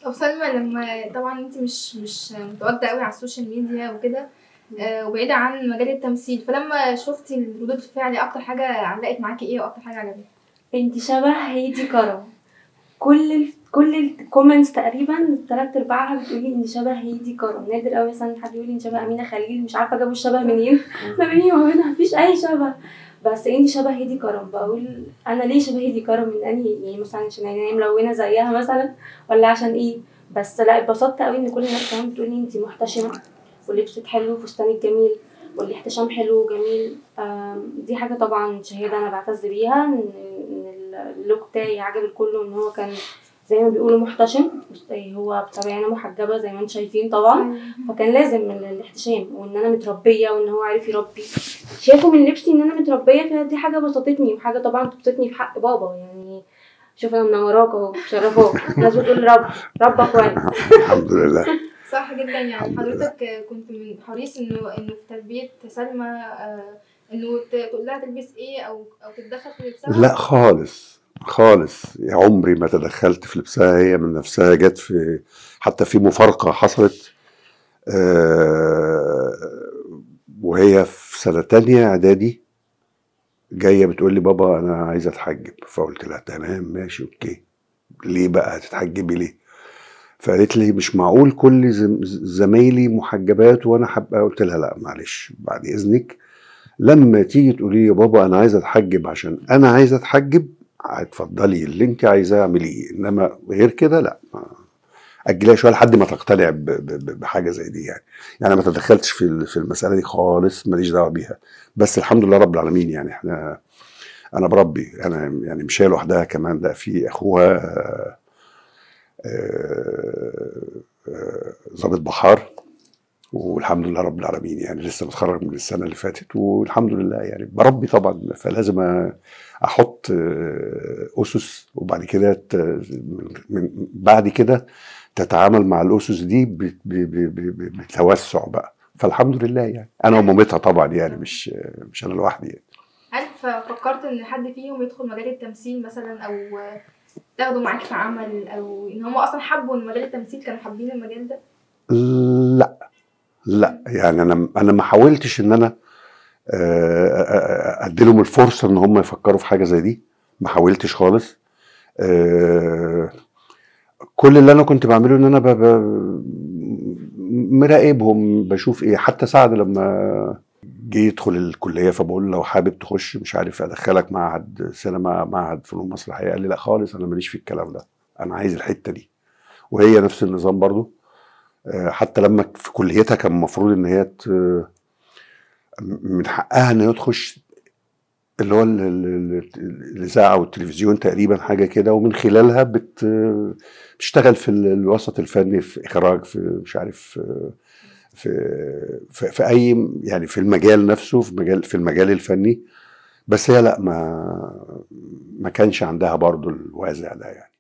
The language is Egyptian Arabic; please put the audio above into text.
طب سلمى لما طبعا انت مش مش متواجده قوي على السوشيال ميديا وكده آه، وبعيده عن مجال التمثيل فلما شفتي ردود الفعل اكتر حاجه علقت معاكي ايه واكتر حاجه عجبتك انت شبه هيدي كرم كل ال... كل الكومنتس تقريبا تلات ارباعها بتقولي انت شبه هيدي كرم نادر قوي مثلا حد يقول لي انت شبه امينه خليل مش عارفه جابوا الشبه منين ما بيني وما بينها مفيش اي شبه بس انت شبه هيدي كرم بقول انا ليه شبه هيدي كرم من انهي يعني مثلا عشان يعني ملونه زيها مثلا ولا عشان ايه بس لا اتبسطت قوي ان كل الناس كمان بتقولي انت محتشمه ولبسك حلو وفستانك جميل والاحتشام حلو وجميل آم، دي حاجة طبعا شهادة أنا بعتز بيها إن إن اللوك بتاعي عجب الكل وإن هو كان زي ما بيقولوا محتشم بس هو بطبيعي أنا محجبة زي ما انتم شايفين طبعا فكان لازم من الاحتشام وإن أنا متربية وإن هو عارف يربي شافوا من لبسي إن أنا متربية فدي حاجة بسطتني وحاجة طبعا تبسطني في حق بابا يعني شوف أنا منوراك أهو مشرفاك الناس بتقول رب ربك كويس الحمد لله صح جدا يعني الحمد لله. حضرتك كنت من حريص انه انه في تربيه سلمى آه، انه ت- تقول لها تلبس ايه او او تتدخل في لبسها لا خالص خالص عمري ما تدخلت في لبسها هي من نفسها جت في حتى في مفارقة حصلت آه، وهي في سنة تانية إعدادي جاية بتقول لي بابا أنا عايزة أتحجب فقلت لها تمام ماشي أوكي ليه بقى هتتحجبي ليه؟ فقالت لي مش معقول كل زم- زمايلي محجبات وأنا حابة قلت لها لا معلش بعد إذنك لما تيجي تقولي لي يا بابا انا عايزه اتحجب عشان انا عايزه اتحجب اتفضلي اللي انت عايزاه اعمليه انما غير كده لا ما- اجليها شويه لحد ما تقتنع ب- ب- ب- بحاجه زي دي يعني يعني أنا ما تدخلتش في ال- في المساله دي خالص ماليش دعوه بيها بس الحمد لله رب العالمين يعني احنا انا بربي انا يعني مش هي لوحدها كمان ده في اخوها آه، آه، آه، ضابط بحار والحمد لله رب العالمين يعني لسه متخرج من السنه اللي فاتت والحمد لله يعني بربي طبعا فلازم احط آه، اسس وبعد كده ت- من من- بعد كده تتعامل مع الاسس دي ب- ب- ب- ب- بتوسع بقى فالحمد لله يعني انا ومامتها طبعا يعني مش مش انا لوحدي يعني. هل ف- فكرت ان حد فيهم يدخل مجال التمثيل مثلا او آه، تاخده معاك في عمل او ان هم اصلا حبوا ان مجال التمثيل كانوا حابين المجال ده لا لا يعني انا انا ما حاولتش ان انا آه، آه، ادي لهم الفرصه ان هم يفكروا في حاجه زي دي ما حاولتش خالص آه، كل اللي انا كنت بعمله ان انا ب- ب- مراقبهم بشوف ايه حتى سعد لما جه يدخل الكليه فبقول له لو حابب تخش مش عارف ادخلك معهد سينما معهد فنون مسرحيه قال لي لا خالص انا ماليش في الكلام ده انا عايز الحته دي وهي نفس النظام برضو آه، حتى لما في كليتها كان المفروض ان هي ت- من حقها ان هي تخش اللي هو ال- ال- ال- الاذاعه والتلفزيون تقريبا حاجه كده ومن خلالها بت بتشتغل في ال- الوسط الفني في اخراج في مش عارف في في, في اي يعني في المجال نفسه في مجال في المجال الفني بس هي لا ما ما كانش عندها برضو الوازع ده يعني